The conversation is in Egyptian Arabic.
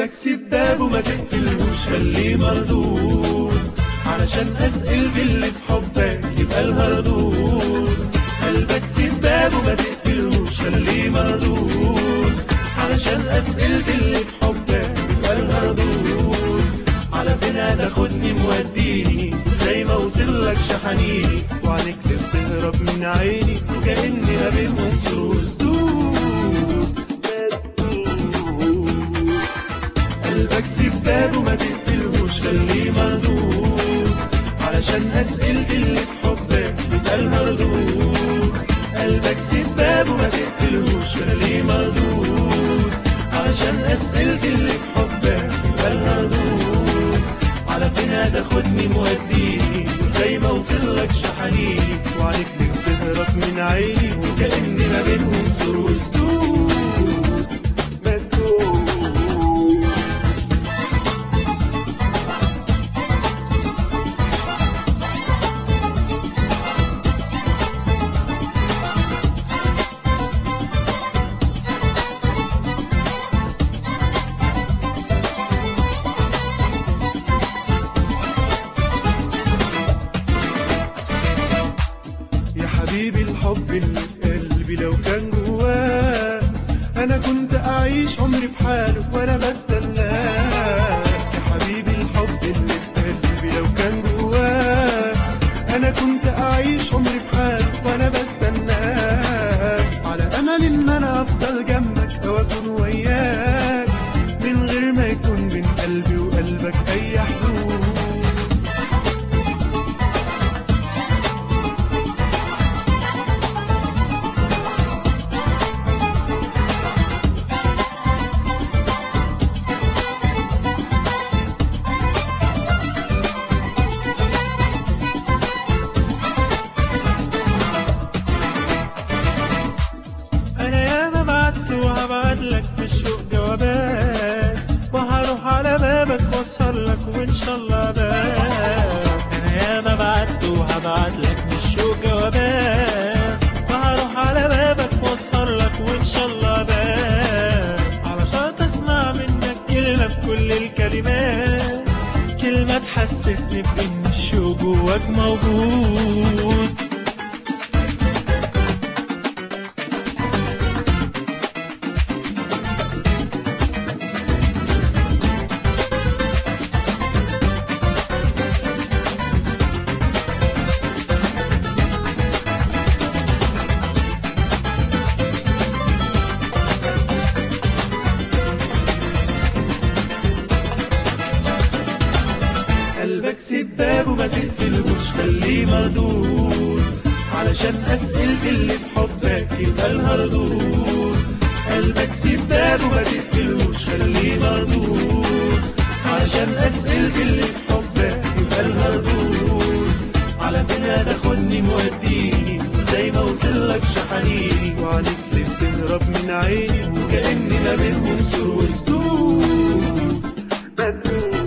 قلبك سيب بابه ما تقفلهوش خليه مردود علشان اسئل باللي في حبك يبقى الهردود قلبك سيب بابه ما تقفلهوش خليه مردود علشان اسئل باللي في حبك يبقى الهردود على فين هتاخدني موديني زي ما وصلك شحنيني وعليك تهرب من عيني وكأني ما بينهم سور سدود قلبك سيب بابه ما تقفلهوش خليه مردود علشان اسئلة اللي في حبك يبقى المردود قلبك سيب بابه ما تقفلهوش خليه مردود علشان اسئلة اللي في حبك يبقى المردود على فين هتاخدني موديني زي ما وصلك شحنيني وعليك ليه تهرب من عيني وكأني ما بينهم سرور سدود مدود يا حبيبي الحب اللي في قلبي لو كان جواه انا كنت اعيش عمري بحاله وانا بستناه يا حبيبي الحب اللي في قلبي لو كان جواه انا كنت اعيش عمري بحاله وانا بستناه على امل ان انا افضل جنبك او اكون وياك من غير ما يكون بين قلبي وقلبك اي حدود انا ياما بعت وهبعت لك في الشوق جوابات وهروح على بابك واسهر لك وان شاء الله باب انا ياما بعت وهبعت لك في الشوق جوابات وهروح على بابك واسهر لك وان شاء الله باب علشان تسمع منك كلمة في كل الكلمات كلمة تحسسني بان الشوق جواك موجود قلبك سيب بابه ما تقفلهوش خليه مردود علشان اسئلة اللي في حبك يبقى الهردود قلبك سيب بابه ما تقفلهوش خليه مردود علشان اسئلة اللي في حبك يبقى الهردود على فين هتاخدني موديني زي ما وصلك شحنيني وعليك ليه تهرب من عيني وكأني ما بينهم سور سدود